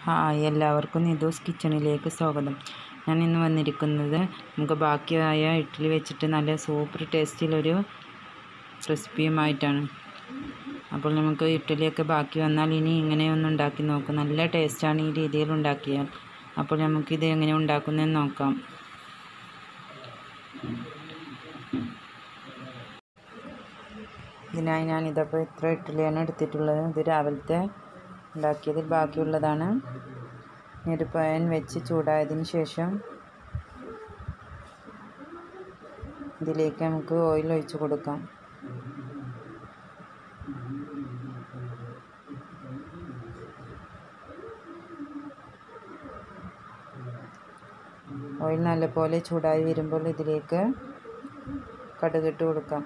hi എല്ലാവർക്കും നിതൂസ് കിച്ചണിലേക്ക് സ്വാഗതം ഞാൻ ഇന്ന് വന്നിരിക്കുന്നത് നമുക്ക് ബാക്കിയായ ഇഡ്ഡലി വെച്ചിട്ട് നല്ല സൂപ്പർ ടേസ്റ്റിലൊരു റെസിപ്പിയുമായിട്ടാണ് അപ്പോൾ നമുക്ക് ഇഡ്ഡലിയൊക്കെ ബാക്കി വന്നാൽ ഇനി ഇങ്ങനെ ഒന്ന് ഉണ്ടാക്കി നോക്കും നല്ല ടേസ്റ്റാണ് ഈ രീതിയിൽ ഉണ്ടാക്കിയാൽ അപ്പോൾ നമുക്കിത് എങ്ങനെ ഉണ്ടാക്കുന്നതെന്ന് നോക്കാം ഇതിനായി ഞാൻ ഇതപ്പോൾ ഇത്ര ഇഡ്ഡലിയാണ് എടുത്തിട്ടുള്ളത് ഇത് രാവിലത്തെ ഉണ്ടാക്കിയതിൽ ബാക്കിയുള്ളതാണ് ഒരു പാൻ വെച്ച് ചൂടായതിന് ശേഷം ഇതിലേക്ക് നമുക്ക് ഓയിൽ ഒഴിച്ച് കൊടുക്കാം ഓയിൽ നല്ലപോലെ ചൂടായി വരുമ്പോൾ ഇതിലേക്ക് കടുകിട്ട് കൊടുക്കാം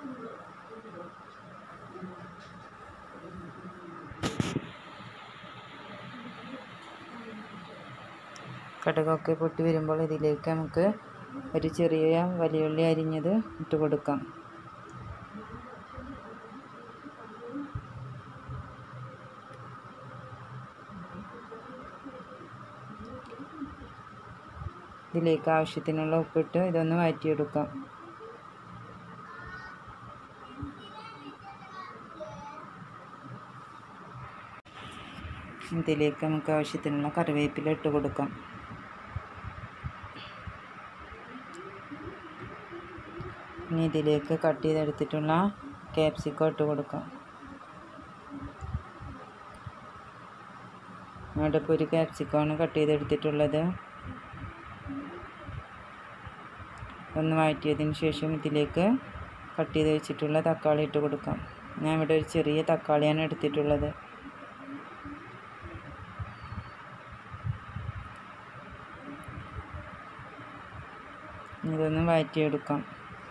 കടുകൊക്കെ പൊട്ടി വരുമ്പോൾ ഇതിലേക്ക് നമുക്ക് ഒരു ചെറിയ വലിയുള്ളി അരിഞ്ഞത് ഇട്ട് കൊടുക്കാം ഇതിലേക്ക് ആവശ്യത്തിനുള്ള ഉപ്പിട്ട് ഇതൊന്ന് വഴറ്റിയെടുക്കാം ഇതിലേക്ക് നമുക്ക് ആവശ്യത്തിനുള്ള കറിവേപ്പില ഇട്ട് കൊടുക്കാം ഇനി ഇതിലേക്ക് കട്ട് ചെയ്തെടുത്തിട്ടുള്ള ക്യാപ്സിക്കം ഇട്ട് കൊടുക്കാം ഇവിടെ ഇപ്പോൾ ഒരു ക്യാപ്സിക്കമാണ് കട്ട് ചെയ്തെടുത്തിട്ടുള്ളത് ഒന്ന് വഴറ്റിയതിന് ശേഷം ഇതിലേക്ക് കട്ട് ചെയ്ത് വെച്ചിട്ടുള്ള തക്കാളി ഇട്ട് കൊടുക്കാം ഞാൻ ഇവിടെ ഒരു ചെറിയ തക്കാളിയാണ് എടുത്തിട്ടുള്ളത് ഇതൊന്ന് വഴറ്റിയെടുക്കാം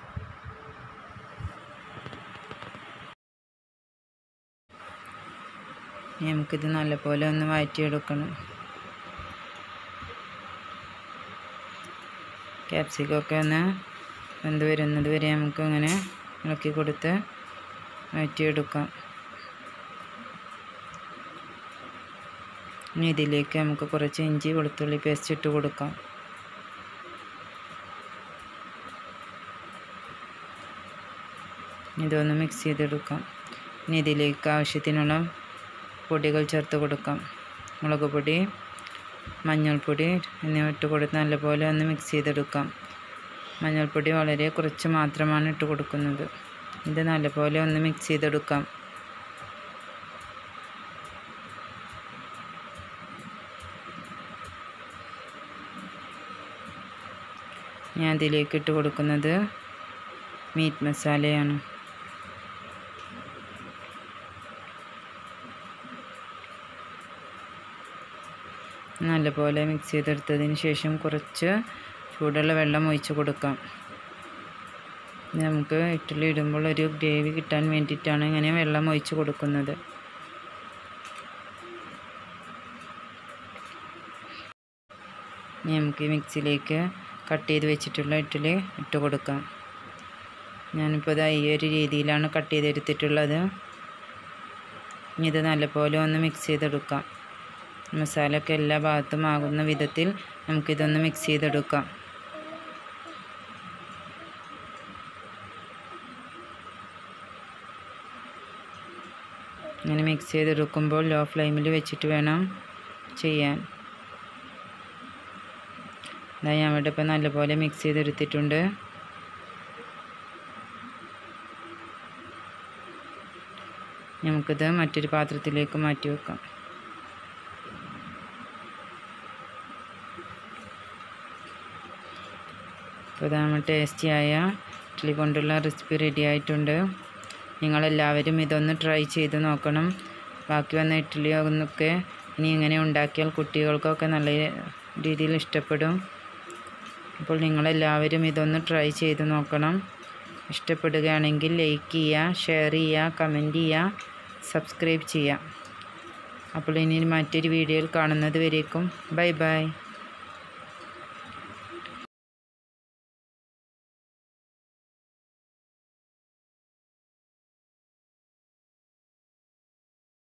നമുക്കിത് നല്ലപോലെ ഒന്ന് വഴറ്റിയെടുക്കണം ക്യാപ്സിക്കൊക്കെ ഒന്ന് വെന്ത് വരുന്നത് വരെ നമുക്ക് ഇങ്ങനെ ഇളക്കി കൊടുത്ത് വഴറ്റിയെടുക്കാം ഇനി ഇതിലേക്ക് നമുക്ക് കുറച്ച് ഇഞ്ചി വെളുത്തുള്ളി പേസ്റ്റ് ഇട്ട് കൊടുക്കാം ഇതൊന്ന് മിക്സ് ചെയ്തെടുക്കാം ഇനി ഇതിലേക്ക് ആവശ്യത്തിനുള്ള പൊടികൾ ചേർത്ത് കൊടുക്കാം മുളക് പൊടി മഞ്ഞൾപ്പൊടി എന്നിവ ഇട്ട് കൊടുത്ത് നല്ലപോലെ ഒന്ന് മിക്സ് ചെയ്തെടുക്കാം മഞ്ഞൾപ്പൊടി വളരെ കുറച്ച് മാത്രമാണ് ഇട്ട് കൊടുക്കുന്നത് ഇത് നല്ലപോലെ ഒന്ന് മിക്സ് ചെയ്തെടുക്കാം ഞാൻ ഇതിലേക്ക് ഇട്ട് കൊടുക്കുന്നത് മീറ്റ് മസാലയാണ് നല്ലപോലെ മിക്സ് ചെയ്തെടുത്തതിന് ശേഷം കുറച്ച് ചൂടുള്ള വെള്ളം ഒഴിച്ച് കൊടുക്കാം നമുക്ക് ഇഡ്ഡലി ഇടുമ്പോൾ ഒരു ഗ്രേവി കിട്ടാൻ വേണ്ടിയിട്ടാണ് ഇങ്ങനെ വെള്ളം ഒഴിച്ച് കൊടുക്കുന്നത് ഇനി നമുക്ക് മിക്സിയിലേക്ക് കട്ട് ചെയ്ത് വെച്ചിട്ടുള്ള ഇഡ്ഡലി ഇട്ട് കൊടുക്കാം ഞാനിപ്പോൾ ഇതാ ഈ ഒരു രീതിയിലാണ് കട്ട് ചെയ്തെടുത്തിട്ടുള്ളത് ഇനി ഇത് നല്ലപോലെ ഒന്ന് മിക്സ് ചെയ്തെടുക്കാം മസാലയൊക്കെ എല്ലാ ഭാഗത്തും ആകുന്ന വിധത്തിൽ നമുക്കിതൊന്ന് മിക്സ് ചെയ്തെടുക്കാം ഇങ്ങനെ മിക്സ് ചെയ്തെടുക്കുമ്പോൾ ലോ ഫ്ലെയിമിൽ വെച്ചിട്ട് വേണം ചെയ്യാൻ ഇതാ ഞാൻ ഇവിടെ ഇപ്പോൾ നല്ലപോലെ മിക്സ് ചെയ്തെടുത്തിട്ടുണ്ട് നമുക്കിത് മറ്റൊരു പാത്രത്തിലേക്ക് മാറ്റി വെക്കാം അപ്പോൾ നമ്മൾ ടേസ്റ്റിയായ ഇഡ്ഡലി കൊണ്ടുള്ള റെസിപ്പി റെഡി ആയിട്ടുണ്ട് നിങ്ങളെല്ലാവരും ഇതൊന്ന് ട്രൈ ചെയ്ത് നോക്കണം ബാക്കി വന്ന ഇഡ്ഡലി ഒന്നൊക്കെ ഇനി ഇങ്ങനെ ഉണ്ടാക്കിയാൽ കുട്ടികൾക്കൊക്കെ നല്ല രീതിയിൽ ഇഷ്ടപ്പെടും അപ്പോൾ നിങ്ങളെല്ലാവരും ഇതൊന്ന് ട്രൈ ചെയ്ത് നോക്കണം ഇഷ്ടപ്പെടുകയാണെങ്കിൽ ലൈക്ക് ചെയ്യുക ഷെയർ ചെയ്യുക കമൻറ്റ് ചെയ്യുക സബ്സ്ക്രൈബ് ചെയ്യുക അപ്പോൾ ഇനി മറ്റൊരു വീഡിയോയിൽ കാണുന്നത് വരേക്കും ബൈ ബൈ